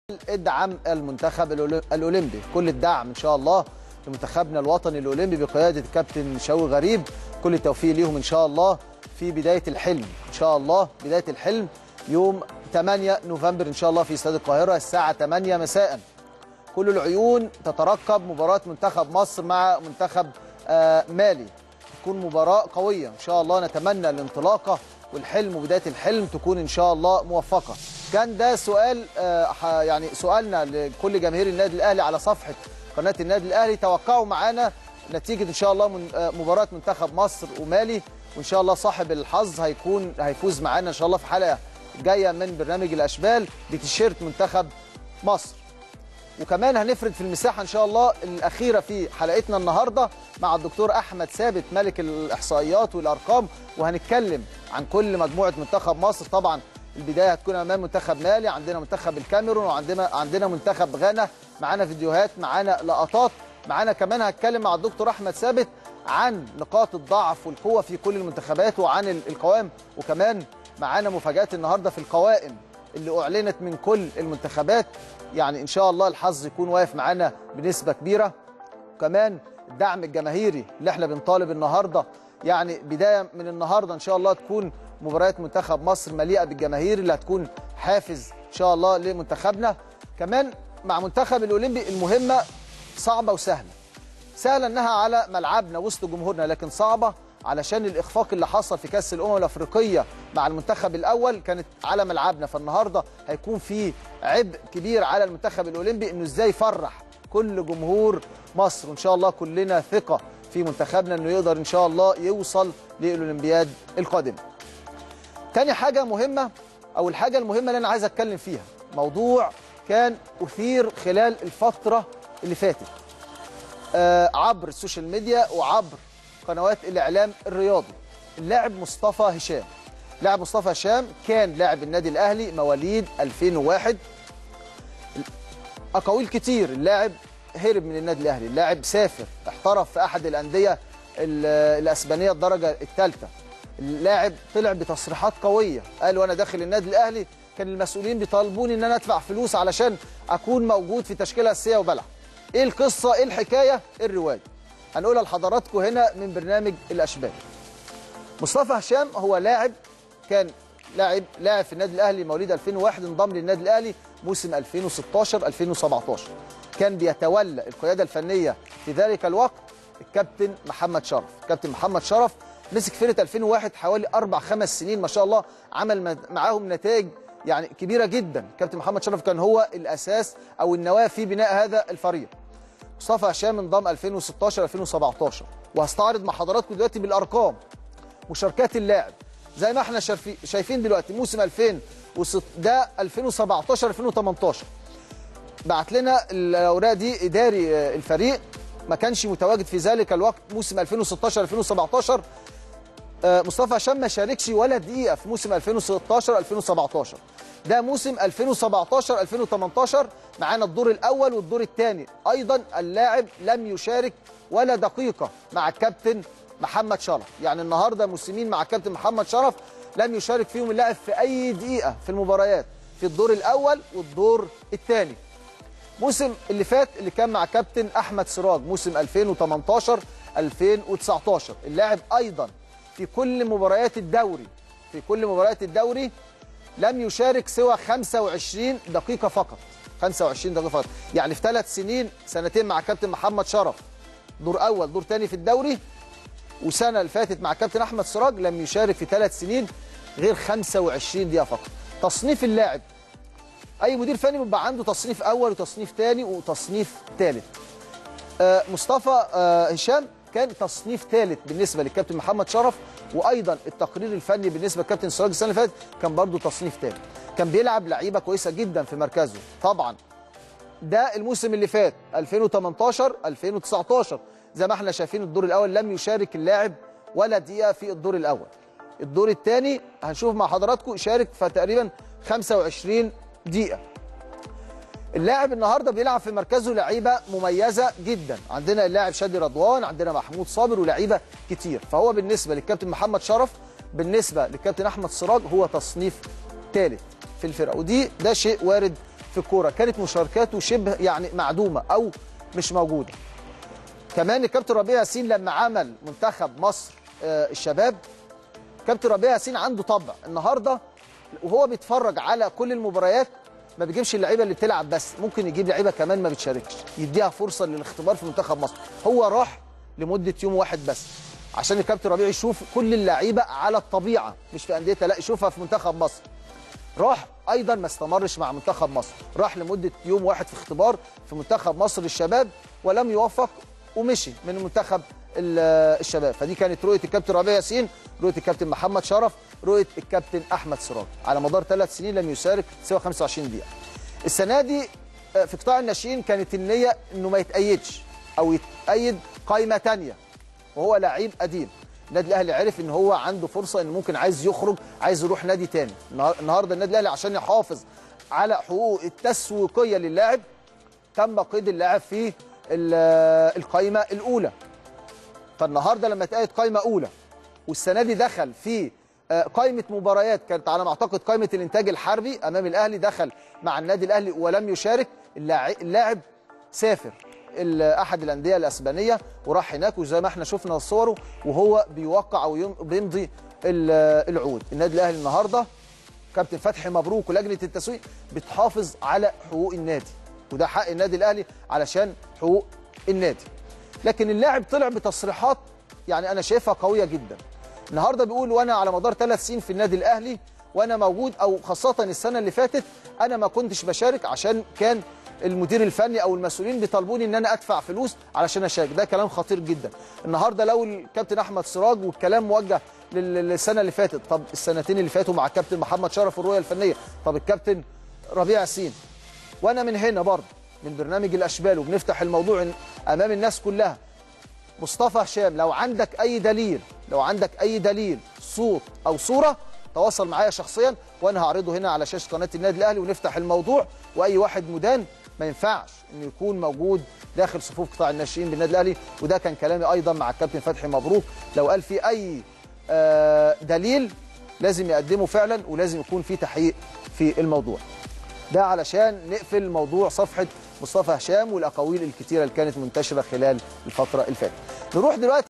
ادعم المنتخب الأولي- الاولمبي كل الدعم ان شاء الله لمنتخبنا الوطني الاولمبي بقياده الكابتن شوقي غريب كل التوفيق ليهم ان شاء الله في بدايه الحلم ان شاء الله بدايه الحلم يوم 8 نوفمبر ان شاء الله في استاد القاهره الساعه 8 مساء كل العيون تترقب مباراه منتخب مصر مع منتخب آه، مالي تكون مباراه قويه ان شاء الله نتمنى الانطلاقه والحلم وبدايه الحلم تكون ان شاء الله موفقه كان ده سؤال آه، ح- يعني سؤالنا لكل جماهير النادي الاهلي على صفحه قناه النادي الاهلي توقعوا معانا نتيجه ان شاء الله من آه، مباراه منتخب مصر ومالي وان شاء الله صاحب الحظ هيكون هيفوز معانا ان شاء الله في حلقه جايه من برنامج الاشبال بتيشيرت منتخب مصر وكمان هنفرد في المساحه ان شاء الله الاخيره في حلقتنا النهارده مع الدكتور احمد ثابت ملك الاحصائيات والارقام وهنتكلم عن كل مجموعه منتخب مصر طبعا البدايه هتكون امام منتخب مالي عندنا منتخب الكاميرون وعندنا عندنا منتخب غانا معانا فيديوهات معانا لقطات معانا كمان هتكلم مع الدكتور احمد ثابت عن نقاط الضعف والقوه في كل المنتخبات وعن ال- القوائم وكمان معانا مفاجات النهارده في القوائم اللي اعلنت من كل المنتخبات يعني ان شاء الله الحظ يكون واقف معانا بنسبه كبيره وكمان الدعم الجماهيري اللي احنا بنطالب النهارده يعني بدايه من النهارده ان شاء الله تكون مباريات منتخب مصر مليئه بالجماهير اللي هتكون حافز ان شاء الله لمنتخبنا كمان مع منتخب الاولمبي المهمه صعبه وسهله سهله انها على ملعبنا وسط جمهورنا لكن صعبه علشان الاخفاق اللي حصل في كاس الامم الافريقيه مع المنتخب الاول كانت على ملعبنا فالنهارده هيكون في عبء كبير على المنتخب الاولمبي انه ازاي يفرح كل جمهور مصر وان شاء الله كلنا ثقه في منتخبنا انه يقدر ان شاء الله يوصل للاولمبياد القادمه. تاني حاجه مهمه او الحاجه المهمه اللي انا عايز اتكلم فيها موضوع كان اثير خلال الفتره اللي فاتت آه، عبر السوشيال ميديا وعبر قنوات الاعلام الرياضي اللاعب مصطفى هشام لاعب مصطفى هشام كان لاعب النادي الاهلي مواليد 2001 اقاويل كتير اللاعب هرب من النادي الاهلي اللاعب سافر احترف في احد الانديه ال- الاسبانيه الدرجه الثالثه اللاعب طلع بتصريحات قويه قال وانا داخل النادي الاهلي كان المسؤولين بيطالبوني ان انا ادفع فلوس علشان اكون موجود في تشكيله اساسيه وبلعب ايه القصه ايه الحكايه ايه الروايه هنقولها لحضراتكم هنا من برنامج الاشبال مصطفى هشام هو لاعب كان لاعب لاعب في النادي الاهلي مواليد 2001 انضم للنادي الاهلي موسم 2016 2017 كان بيتولى القياده الفنيه في ذلك الوقت الكابتن محمد شرف الكابتن محمد شرف مسك فرقه 2001 حوالي اربع خمس سنين ما شاء الله عمل م- معاهم نتائج يعني كبيره جدا كابتن محمد شرف كان هو الاساس او النواه في بناء هذا الفريق مصطفى هشام انضم 2016 2017 وهستعرض مع حضراتكم دلوقتي بالارقام مشاركات اللاعب زي ما احنا شايفين شايفين دلوقتي موسم 2006 ده 2017 2018 بعت لنا الاوراق دي اداري آه، الفريق ما كانش متواجد في ذلك الوقت موسم 2016 2017 آه، مصطفى هشام ما شاركش ولا دقيقه في موسم 2016 2017 ده موسم 2017 2018 معانا الدور الاول والدور الثاني ايضا اللاعب لم يشارك ولا دقيقه مع الكابتن محمد شرف يعني النهارده موسمين مع الكابتن محمد شرف لم يشارك فيهم اللاعب في اي دقيقه في المباريات في الدور الاول والدور الثاني موسم اللي فات اللي كان مع كابتن احمد سراج موسم 2018 2019 اللاعب ايضا في كل مباريات الدوري في كل مباريات الدوري لم يشارك سوى 25 دقيقه فقط 25 دقيقه فقط يعني في ثلاث سنين سنتين مع كابتن محمد شرف دور اول دور ثاني في الدوري وسنه اللي فاتت مع كابتن احمد سراج لم يشارك في ثلاث سنين غير 25 دقيقه فقط تصنيف اللاعب اي مدير فني بيبقى عنده تصنيف اول وتصنيف ثاني وتصنيف ثالث آه، مصطفى آه، هشام كان تصنيف ثالث بالنسبه للكابتن محمد شرف وايضا التقرير الفني بالنسبه للكابتن سراج السنه اللي فاتت كان برضه تصنيف ثالث كان بيلعب لعيبه كويسه جدا في مركزه طبعا ده الموسم اللي فات 2018 2019 زي ما احنا شايفين الدور الاول لم يشارك اللاعب ولا دقيقه في الدور الاول الدور الثاني هنشوف مع حضراتكم شارك في تقريبا 25 دقيقه اللاعب النهارده بيلعب في مركزه لعيبه مميزه جدا عندنا اللاعب شادي رضوان عندنا محمود صابر ولاعيبه كتير فهو بالنسبه للكابتن محمد شرف بالنسبه للكابتن احمد سراج هو تصنيف ثالث في الفرقه ودي ده شيء وارد في الكوره كانت مشاركاته شبه يعني معدومه او مش موجوده كمان الكابتن ربيع ياسين لما عمل منتخب مصر آه، الشباب كابتن ربيع ياسين عنده طبع النهارده وهو بيتفرج على كل المباريات ما بيجيبش اللعيبه اللي بتلعب بس ممكن يجيب لعيبه كمان ما بتشاركش يديها فرصه للاختبار في منتخب مصر هو راح لمده يوم واحد بس عشان الكابتن ربيع يشوف كل اللعيبه على الطبيعه مش في انديتها لا يشوفها في منتخب مصر راح ايضا ما استمرش مع منتخب مصر راح لمده يوم واحد في اختبار في منتخب مصر للشباب ولم يوفق ومشي من منتخب ال- الشباب فدي كانت رؤيه الكابتن ربيع ياسين رؤيه الكابتن محمد شرف رؤيه الكابتن احمد سراج على مدار ثلاث سنين لم يشارك سوى 25 دقيقه السنه دي آه، في قطاع الناشئين كانت النيه انه ما يتأيدش او يتأيد قائمه ثانيه وهو لعيب قديم النادي الاهلي عرف ان هو عنده فرصه ان ممكن عايز يخرج عايز يروح نادي تاني النهار- النهارده النادي الاهلي عشان يحافظ على حقوقه التسويقيه للاعب تم قيد اللاعب في ال- القائمه الاولى فالنهارده لما اتقيد قائمه اولى والسنه دي دخل في آه، قائمه مباريات كانت على ما اعتقد قائمه الانتاج الحربي امام الاهلي دخل مع النادي الاهلي ولم يشارك اللاع- اللاعب سافر ال- احد الانديه الاسبانيه وراح هناك وزي ما احنا شفنا صوره وهو بيوقع او يم- بيمضي ال- العقود النادي الاهلي النهارده كابتن فتحي مبروك ولجنه التسويق بتحافظ على حقوق النادي وده حق النادي الاهلي علشان حقوق النادي لكن اللاعب طلع بتصريحات يعني انا شايفها قويه جدا النهارده بيقول وانا على مدار ثلاث سنين في النادي الاهلي وانا موجود او خاصه السنه اللي فاتت انا ما كنتش بشارك عشان كان المدير الفني او المسؤولين بيطالبوني ان انا ادفع فلوس علشان اشارك ده كلام خطير جدا النهارده لو الكابتن احمد سراج والكلام موجه لل- للسنه اللي فاتت طب السنتين اللي فاتوا مع الكابتن محمد شرف الرؤيه الفنيه طب الكابتن ربيع ياسين وانا من هنا برضه من برنامج الاشبال وبنفتح الموضوع امام الناس كلها مصطفى هشام لو عندك اي دليل لو عندك اي دليل صوت او صوره تواصل معايا شخصيا وانا هعرضه هنا على شاشه قناه النادي الاهلي ونفتح الموضوع واي واحد مدان ما ينفعش انه يكون موجود داخل صفوف قطاع الناشئين بالنادي الاهلي وده كان كلامي ايضا مع الكابتن فتحي مبروك لو قال في اي آه، دليل لازم يقدمه فعلا ولازم يكون في تحقيق في الموضوع ده علشان نقفل موضوع صفحه مصطفى هشام والاقاويل الكتيره اللي كانت منتشره خلال الفتره اللي فاتت نروح دلوقتي